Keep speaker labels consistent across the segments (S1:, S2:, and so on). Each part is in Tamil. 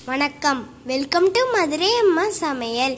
S1: வணக்கம் வெல்கம் டு மதுரை அம்மா சமையல்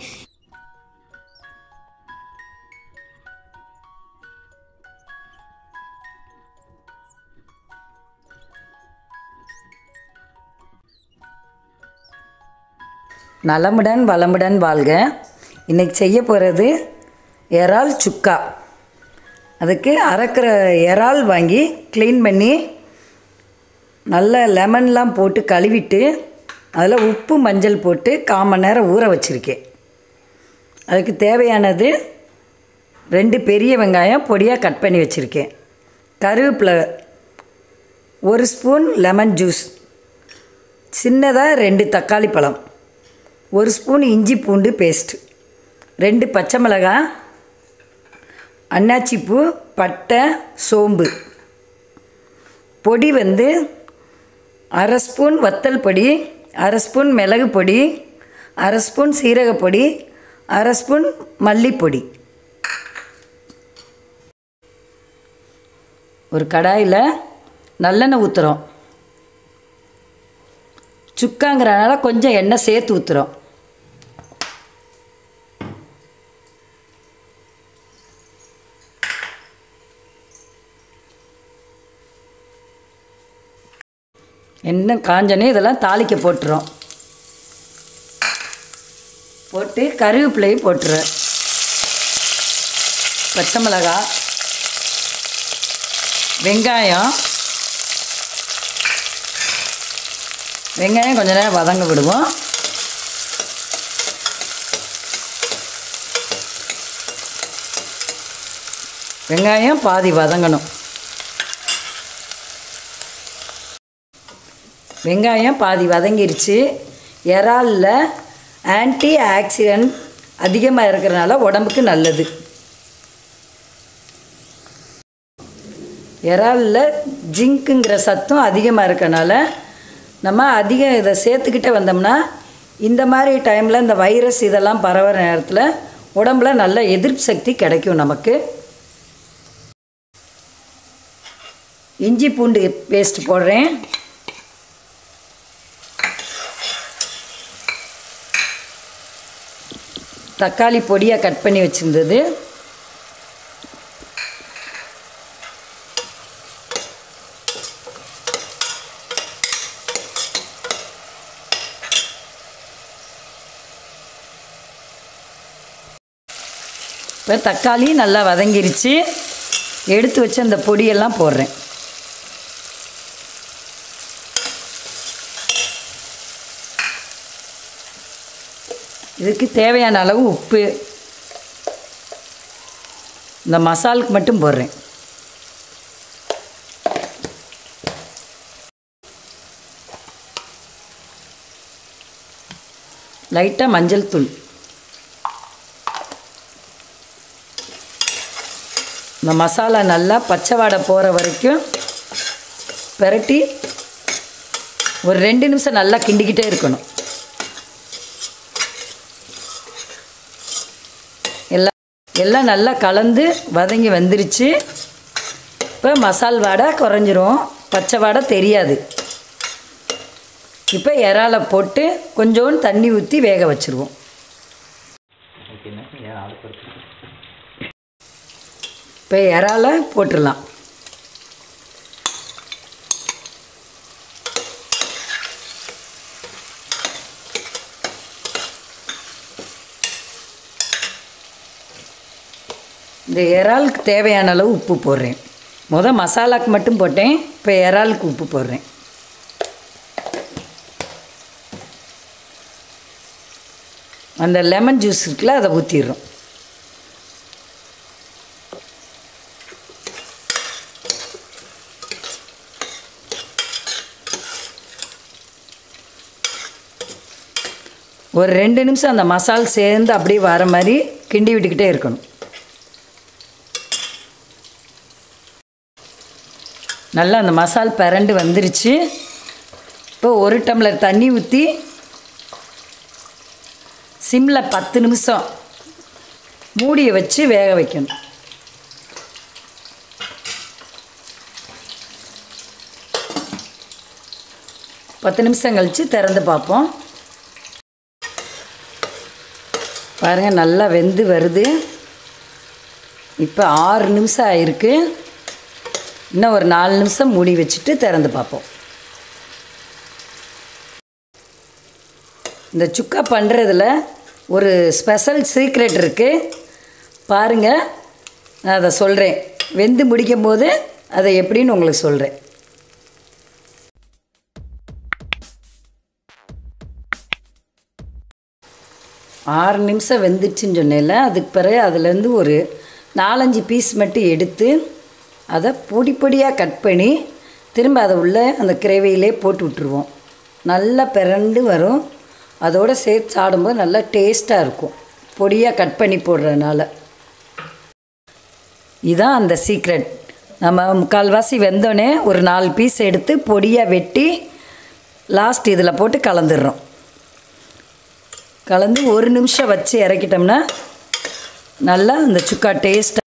S2: நலமுடன் வளமுடன் வாழ்க இன்னைக்கு செய்ய போகிறது இறால் சுக்கா அதுக்கு அரைக்கிற இறால் வாங்கி க்ளீன் பண்ணி நல்ல லெமன்லாம் போட்டு கழுவிட்டு அதில் உப்பு மஞ்சள் போட்டு கால் மணி நேரம் ஊற வச்சுருக்கேன் அதுக்கு தேவையானது ரெண்டு பெரிய வெங்காயம் பொடியாக கட் பண்ணி வச்சுருக்கேன் கருவேப்பிலை ஒரு ஸ்பூன் லெமன் ஜூஸ் சின்னதாக ரெண்டு தக்காளி பழம் ஒரு ஸ்பூன் இஞ்சி பூண்டு பேஸ்ட் ரெண்டு பச்சை மிளகாய் அன்னாச்சிப்பூ பட்டை சோம்பு பொடி வந்து அரை ஸ்பூன் வத்தல் பொடி அரை ஸ்பூன் மிளகு பொடி அரை ஸ்பூன் சீரகப் பொடி அரை ஸ்பூன் மல்லிப்பொடி ஒரு கடாயில் நல்லெண்ணெய் ஊற்றுறோம் சுக்காங்கிறனால கொஞ்சம் எண்ணெய் சேர்த்து ஊற்றுறோம் எண்ணெய் காஞ்சனே இதெல்லாம் தாளிக்க போட்டுறோம் போட்டு கருவேப்பிலையும் போட்டுறேன் பச்சை மிளகாய் வெங்காயம் வெங்காயம் கொஞ்ச நேரம் வதங்க விடுவோம் வெங்காயம் பாதி வதங்கணும் வெங்காயம் பாதி வதங்கிருச்சு இறாலில் ஆன்டி ஆக்சிடென்ட் அதிகமாக இருக்கிறனால உடம்புக்கு நல்லது இறாலில் ஜிங்க்குங்கிற சத்தும் அதிகமாக இருக்கனால நம்ம அதிகம் இதை சேர்த்துக்கிட்டே வந்தோம்னா இந்த மாதிரி டைமில் இந்த வைரஸ் இதெல்லாம் பரவுற நேரத்தில் உடம்புல நல்ல எதிர்ப்பு சக்தி கிடைக்கும் நமக்கு இஞ்சி பூண்டு பேஸ்ட் போடுறேன் தக்காளி பொடியாக கட் பண்ணி வச்சுருந்தது இப்போ தக்காளி நல்லா வதங்கிருச்சு எடுத்து வச்சு அந்த பொடியெல்லாம் போடுறேன் இதுக்கு தேவையான அளவு உப்பு இந்த மசாலுக்கு மட்டும் போடுறேன் லைட்டாக மஞ்சள் தூள் இந்த மசாலா நல்லா பச்சை வாடை போகிற வரைக்கும் பெரட்டி ஒரு ரெண்டு நிமிஷம் நல்லா கிண்டிக்கிட்டே இருக்கணும் எல்லாம் எல்லாம் நல்லா கலந்து வதங்கி வந்துருச்சு இப்போ மசால் வாடை குறைஞ்சிரும் பச்சை வாடை தெரியாது இப்போ இறாலை போட்டு கொஞ்சோண்டு தண்ணி ஊற்றி வேக வச்சுருவோம் இப்போ இறாலை போட்டுடலாம் இந்த இறாலுக்கு தேவையான அளவு உப்பு போடுறேன் முத மசாலாக்கு மட்டும் போட்டேன் இப்போ இறாலுக்கு உப்பு போடுறேன் அந்த லெமன் ஜூஸ் இருக்குல்ல அதை ஊற்றிடுறோம் ஒரு ரெண்டு நிமிஷம் அந்த மசால் சேர்ந்து அப்படியே வர மாதிரி கிண்டி விட்டுக்கிட்டே இருக்கணும் நல்லா அந்த மசால் பிரண்டு வந்துருச்சு இப்போ ஒரு டம்ளர் தண்ணி ஊற்றி சிம்மில் பத்து நிமிஷம் மூடியை வச்சு வேக வைக்கணும் பத்து நிமிஷம் கழித்து திறந்து பார்ப்போம் பாருங்கள் நல்லா வெந்து வருது இப்போ ஆறு நிமிஷம் ஆயிருக்கு இன்னும் ஒரு நாலு நிமிஷம் மூடி வச்சுட்டு திறந்து பார்ப்போம் இந்த சுக்கா பண்ணுறதுல ஒரு ஸ்பெஷல் சீக்ரெட் இருக்குது பாருங்கள் நான் அதை சொல்கிறேன் வெந்து முடிக்கும் போது அதை எப்படின்னு உங்களுக்கு சொல்கிறேன் ஆறு நிமிஷம் வெந்துச்சுன்னு சொன்னேன்ல அதுக்கு பிறகு அதுலேருந்து ஒரு நாலஞ்சு பீஸ் மட்டும் எடுத்து அதை பொடி பொடியாக கட் பண்ணி திரும்ப அதை உள்ள அந்த கிரேவியிலே போட்டு விட்ருவோம் நல்லா பிறண்டு வரும் அதோடு சேர்த்து சாப்பிடும்போது நல்லா டேஸ்ட்டாக இருக்கும் பொடியாக கட் பண்ணி போடுறதுனால இதுதான் அந்த சீக்ரெட் நம்ம முக்கால்வாசி வெந்தோடனே ஒரு நாலு பீஸ் எடுத்து பொடியாக வெட்டி லாஸ்ட் இதில் போட்டு கலந்துடுறோம் கலந்து ஒரு நிமிஷம் வச்சு இறக்கிட்டோம்னா நல்லா அந்த சுக்கா டேஸ்ட்